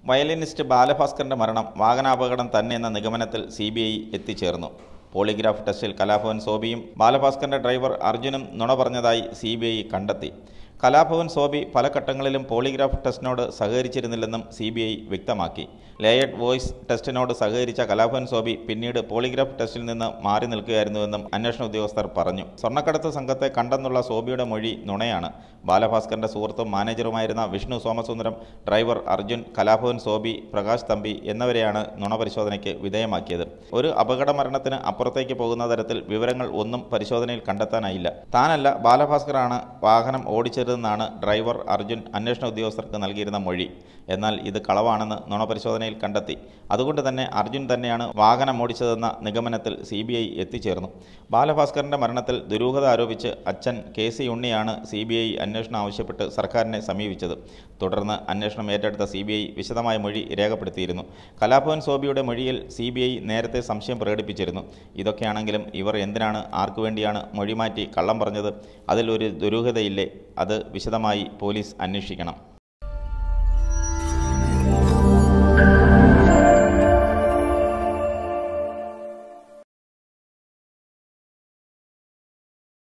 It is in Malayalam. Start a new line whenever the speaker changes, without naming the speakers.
വയലിനിസ്റ്റ് ബാലഭാസ്കറിന്റെ മരണം വാഹനാപകടം തന്നെ എന്ന നിഗമനത്തിൽ സി ബി ഐ എത്തിച്ചേർന്നു പോളിഗ്രാഫ് ടെസ്റ്റിൽ കലാഭവൻ സോബിയും ബാലഭാസ്കറിന്റെ ഡ്രൈവർ അർജുനും നുണ പറഞ്ഞതായി സി ബി ഐ കണ്ടെത്തി കലാഭവൻ സോബി പല ഘട്ടങ്ങളിലും പോളിഗ്രാഫ് ടെസ്റ്റിനോട് സഹകരിച്ചിരുന്നില്ലെന്നും സി ബി ഐ വ്യക്തമാക്കി ലേയഡ് വോയിസ് ടെസ്റ്റിനോട് സഹകരിച്ച കലാഭവൻ സോബി പിന്നീട് പോളിഗ്രാഫ് ടെസ്റ്റിൽ നിന്ന് മാറി നിൽക്കുകയായിരുന്നുവെന്നും അന്വേഷണ ഉദ്യോഗസ്ഥർ പറഞ്ഞു സ്വർണ്ണക്കടത്ത് സംഘത്തെ കണ്ടെന്നുള്ള സോബിയുടെ മൊഴി നുണയാണ് ബാലഭാസ്കറിന്റെ സുഹൃത്തും മാനേജറുമായിരുന്ന വിഷ്ണു സോമസുന്ദരം ഡ്രൈവർ അർജുൻ കലാഭവൻ സോബി പ്രകാശ് തമ്പി എന്നിവരെയാണ് നുണ പരിശോധനയ്ക്ക് വിധേയമാക്കിയത് ഒരു അപകട മരണത്തിന് അപ്പുറത്തേക്ക് പോകുന്ന തരത്തിൽ വിവരങ്ങൾ ഒന്നും പരിശോധനയിൽ കണ്ടെത്താനായില്ല താനല്ല ബാലഭാസ്കറാണ് വാഹനം ഓടിച്ചതെന്നാണ് ഡ്രൈവർ അർജുൻ അന്വേഷണ ഉദ്യോഗസ്ഥർക്ക് നൽകിയിരുന്ന മൊഴി എന്നാൽ ഇത് കളവാണെന്ന് നുണ പരിശോധനയിൽ കണ്ടെത്തി അതുകൊണ്ട് തന്നെ അർജുൻ തന്നെയാണ് വാഹനം ഓടിച്ചതെന്ന നിഗമനത്തിൽ സി ബി ഐ എത്തിച്ചേർന്നു ബാലഭാസ്കറിന്റെ മരണത്തിൽ ദുരൂഹത ആരോപിച്ച് അച്ഛൻ കെ സി ഉണ്ണിയാണ് സി ബി ഐ അന്വേഷണം ആവശ്യപ്പെട്ട് സർക്കാരിനെ സമീപിച്ചത് തുടർന്ന് അന്വേഷണം ഏറ്റെടുത്ത സി ബി ഐ വിശദമായ മൊഴി രേഖപ്പെടുത്തിയിരുന്നു കലാഭവൻ സോബിയുടെ മൊഴിയിൽ സി ബി ഐ നേരത്തെ സംശയം പ്രകടിപ്പിച്ചിരുന്നു ഇതൊക്കെയാണെങ്കിലും ഇവർ എന്തിനാണ് ആർക്കു വേണ്ടിയാണ് മൊഴി മാറ്റി കള്ളം പറഞ്ഞത് അതിൽ ഒരു ദുരൂഹതയില്ലേ അത് വിശദമായി പോലീസ് അന്വേഷിക്കണം